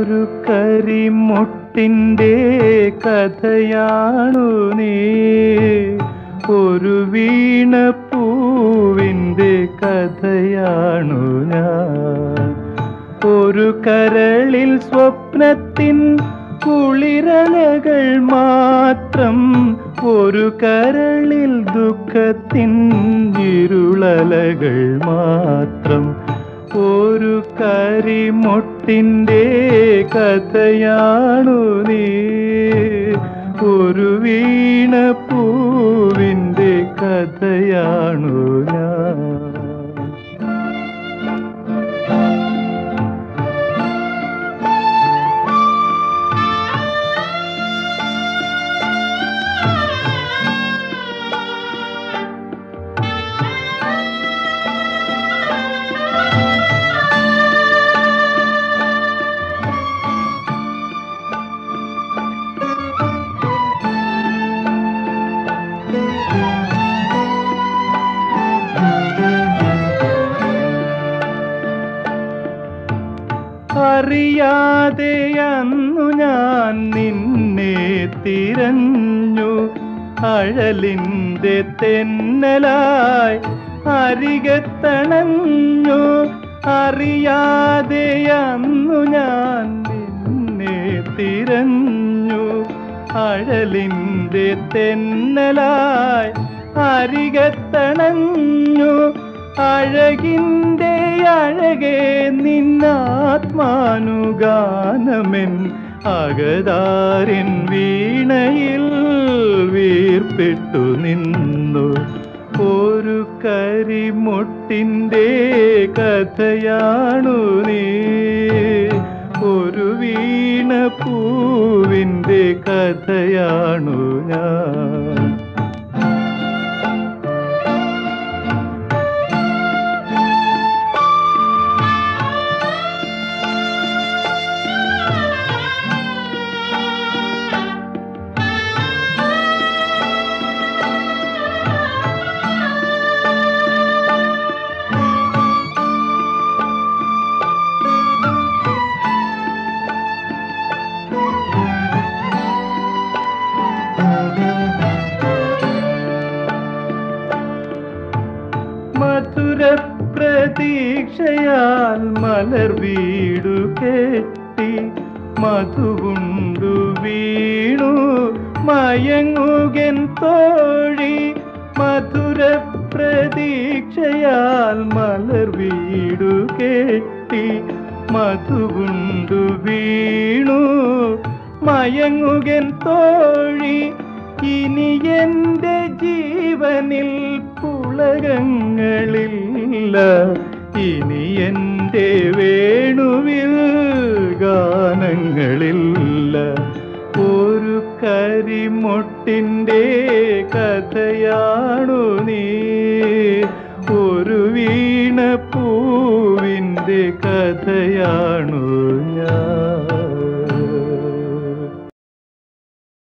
ഒരു കരിമുട്ടിൻ്റെ കഥയാണു നീ ഒരു വീണ പൂവിൻ്റെ കഥയാണു ഞാൻ ഒരു കരളിൽ സ്വപ്നത്തിൻ കുളിരലകൾ മാത്രം ഒരു കരളിൽ ദുഃഖത്തിൻ ഇരുളലകൾ മാത്രം ഒരു കരിമൊട്ടിൻ്റെ കഥയാണു നീ ഒരു വീണ പൂവിൻ്റെ കഥയാണു ഞാൻ അറിയാതെ അന്നു ഞാൻ നിന്നെ തിരഞ്ഞു അഴലിൻ്റെ തെന്നലായി അരികത്തണഞ്ഞു അറിയാതെ അന്നു ഞാൻ നിന്നെ തിരഞ്ഞു അഴലിൻ്റെ തെന്നലായി അരികത്തണഞ്ഞു അഴകിൻ്റെ അഴകേ നിന്നാത്മാനുഗാനമെൻ അകതാരിൻ വീണയിൽ വീർപ്പിട്ടു നിന്നു ഒരു കരിമുട്ടിൻ്റെ കഥയാണു നീ ഒരു വീണ പൂവിൻ്റെ കഥയാണു ഞാൻ മധുര പ്രതീക്ഷയാൽ മലർ വീടു കെട്ടി മധുവുണ്ടു വീണു മയങ്ങുകൻ തോഴി മധുര പ്രതീക്ഷയാൽ മലർ വീടു കെട്ടി മധുവുണ്ടു വീണു മയങ്ങുകൻ തോഴി ഇനി എന്റെ ജീവനിൽ പുളകങ്ങളില്ല ഇനി എന്റെ വേണുവിൽ ഗാനങ്ങളില്ല ഒരു കരിമൊട്ടിൻ്റെ കഥയാണു നീ ഒരു വീണ പൂവിൻ്റെ കഥയാണു